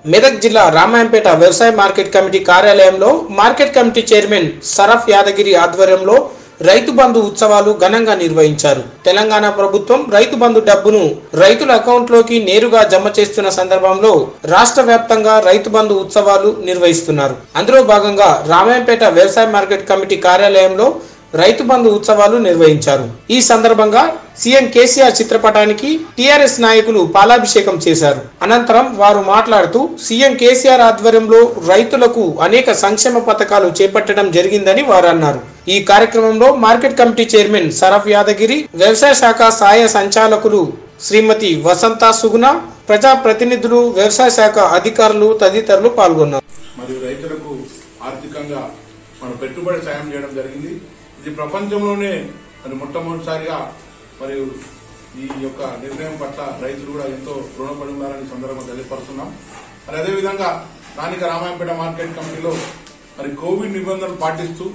మెదక్ జిల్లా రామాయంపేట వ్యవసాయ market committee కార్యాలయంలో market committee chairman Saraf Yadagiri ఆధ్వర్యంలో రైతు బంధు ఉత్సవాలు ఘనంగా నిర్వహించారు తెలంగాణ ప్రభుత్వం రైతు బంధు డబ్బును రైతుల అకౌంట్లోకి నేరుగా జమ చేస్తున్న సందర్భంలో రాష్ట్ర వ్యాప్తంగా రైతు బంధు ఉత్సవాలు నిర్వహిస్తున్నారు అందులో భాగంగా రామాయంపేట వ్యవసాయ మార్కెట్ కమిటీ కార్యాలయంలో రైతు బంధు ఉత్సవాలు నిర్వహించారు ఈ సందర్భంగా సీఎం కేసీఆర్ చిత్రపటానికి టీఆర్ఎస్ నాయకులు పాలాభిషేకం చేశారు అనంతరం వారు మాట్లాడుతూ సీఎం కేసీఆర్ ఆధ్వర్యంలో రైతులకు అనేక సంక్షేమ పథకాలు చేపట్టడం జరిగిందని వారు అన్నారు ఈ కార్యక్రమంలో market committee chairman Saraf Yadagiri వ్యవసాయ శాఖ సహాయ సంచాలకులు శ్రీమతి వసంత సుగుణ ప్రజా ప్రతినిధులు వ్యవసాయ శాఖ అధికారులు తదితరులు పాల్గొన్నారు మరియు రైతులకు ఆర్థికంగా మన పెట్టుబడి సాయం చేయడం జరిగింది ఇది ప్రపంచంలోనే మరి మొట్టమొదటిసారిగా మరియు ఈ యొక్క నిర్ణయం పట్ల రైతులు కూడా ఎంతో రుణపడి ఉన్నారని సందర్భంగా తెలియపరుస్తున్నాం మరి అదేవిధంగా స్థానిక రామాయంపేట మార్కెట్ కమిటీలో మరి కోవిడ్ నిబంధనలు పాటిస్తూ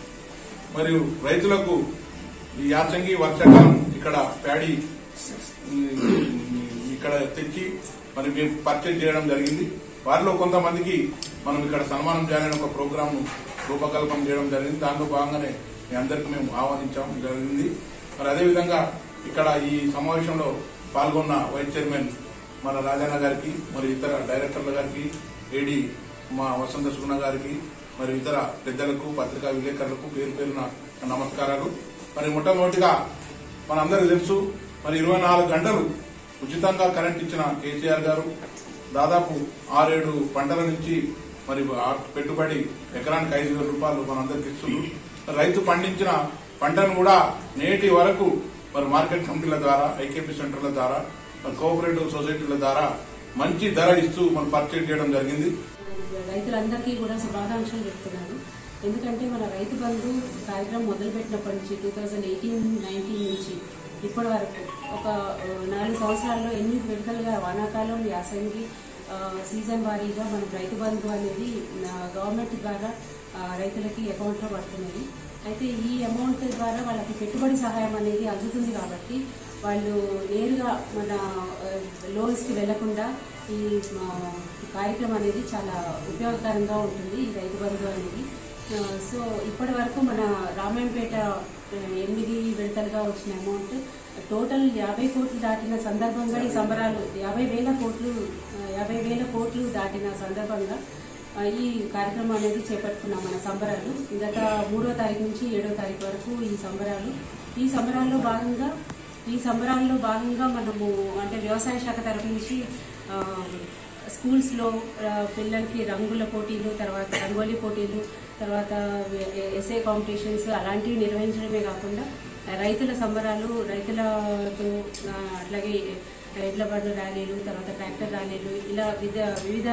మరియు రైతులకు ఈ యాసంగి వర్షాకాలం ఇక్కడ ప్యాడీ ఉమ్, ఇక్కడ తెచ్చి మరి మేము పర్చేజ్ చేయడం జరిగింది వారిలో కొంతమందికి మనం ఇక్కడ సన్మానం చేయాలని ఒక ప్రోగ్రామ్ రూపకల్పన చేయడం జరిగింది దాంట్లో భాగంగానే మీ అందరికీ మేము ఆహ్వానించడం జరిగింది మరి అదేవిధంగా ఇక్కడ ఈ సమావేశంలో పాల్గొన్న వైస్ చైర్మన్ మన రాజన్న గారికి మరి ఇతర డైరెక్టర్ల గారికి ఏడీ మా వసంత సుగుణ గారికి మరి ఇతర పెద్దలకు పత్రికా విలేకరులకు పేరు పేరున నమస్కారాలు మరి మొట్టమొదటిగా మనందరికీ తెలుసు మరి ఇరవై నాలుగు గంటలు ఉచితంగా కరెంట్ ఇచ్చిన కేసీఆర్ గారు దాదాపు ఆరేడు పంటల నుంచి మరి ఆ పెట్టుబడి ఎకరానికి ఐదు వేల రూపాయలు మనందరికి ఇస్తున్నారు రైతు పండించిన పంటను కూడా నేటి వరకు మరి మార్కెట్ కమిటీల ద్వారా ఐకేపీ సెంటర్ల ద్వారా మరి కోఆపరేటివ్ సొసైటీల ద్వారా మంచి ధర ఇస్తూ మనం పర్చేజ్ చేయడం జరిగింది రైతులందరికీ కూడా శుభాకాంక్షలు చెప్తున్నాను ఎందుకంటే మన రైతు బంధు కార్యక్రమం మొదలుపెట్టినప్పటి నుంచి టూ థౌజండ్ ఎయిటీన్ నైన్టీన్ నుంచి ఇప్పటి వరకు ఒక ఆ, నాలుగు సంవత్సరాల్లో ఎన్ని విడతలుగా వానాకాలం యాసంగి ఆ, సీజన్ వారీగా మనకు రైతు బంధు అనేది ఆ, గవర్నమెంట్ ద్వారా ఆ, రైతులకి అకౌంట్లో పడుతున్నది అయితే ఈ అమౌంట్ ద్వారా వాళ్ళకి పెట్టుబడి సహాయం అనేది అందుతుంది కాబట్టి వాళ్ళు నేరుగా మన లోన్స్కి వెళ్లకుండా ఈ ఆ, కార్యక్రమం అనేది చాలా ఉపయోగకరంగా ఉంటుంది ఈ రైతు బంధు అనేది ఆ, సో ఇప్పటి వరకు మన రామాయంపేట ఆ, ఎనిమిది విడతలుగా వచ్చిన అమౌంట్ టోటల్ యాభై కోట్లు దాటిన సందర్భంగా ఈ సంబరాలు యాభై వేల కోట్లు ఆ, యాభై వేల కోట్లు దాటిన సందర్భంగా ఆ, ఈ కార్యక్రమం అనేది చేపట్టుకున్నాం మన సంబరాలు గత మూడో తారీఖు నుంచి ఏడో తారీఖు వరకు ఈ సంబరాలు ఈ సంబరాల్లో భాగంగా ఈ సంబరాల్లో భాగంగా మనము అంటే వ్యవసాయ శాఖ తరఫు నుంచి ఆ, స్కూల్స్లో ఆ, పిల్లలకి రంగుల పోటీలు తర్వాత రంగోలీ పోటీలు తర్వాత ఎస్ఏ కాంపిటీషన్స్ అలాంటివి నిర్వహించడమే కాకుండా రైతుల సంబరాలు రైతులతో ఆ, అట్లాగే ఎడ్ల బండ్ల ర్యాలీలు తర్వాత ట్రాక్టర్ ర్యాలీలు ఇలా వివిధ వివిధ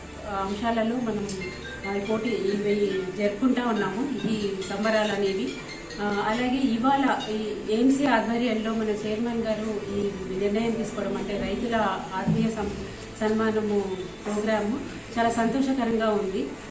అంశాలలో మనం ఆ, ఈ పోటీ ఇవి జరుపుకుంటా ఉన్నాము ఈ సంబరాలు అనేవి ఆ, అలాగే ఇవాళ ఈ ఏఎంసీ ఆధ్వర్యంలో మన చైర్మన్ గారు ఈ నిర్ణయం తీసుకోవడం అంటే రైతుల ఆత్మీయ సం- సన్మానము ప్రోగ్రాము చాలా సంతోషకరంగా ఉంది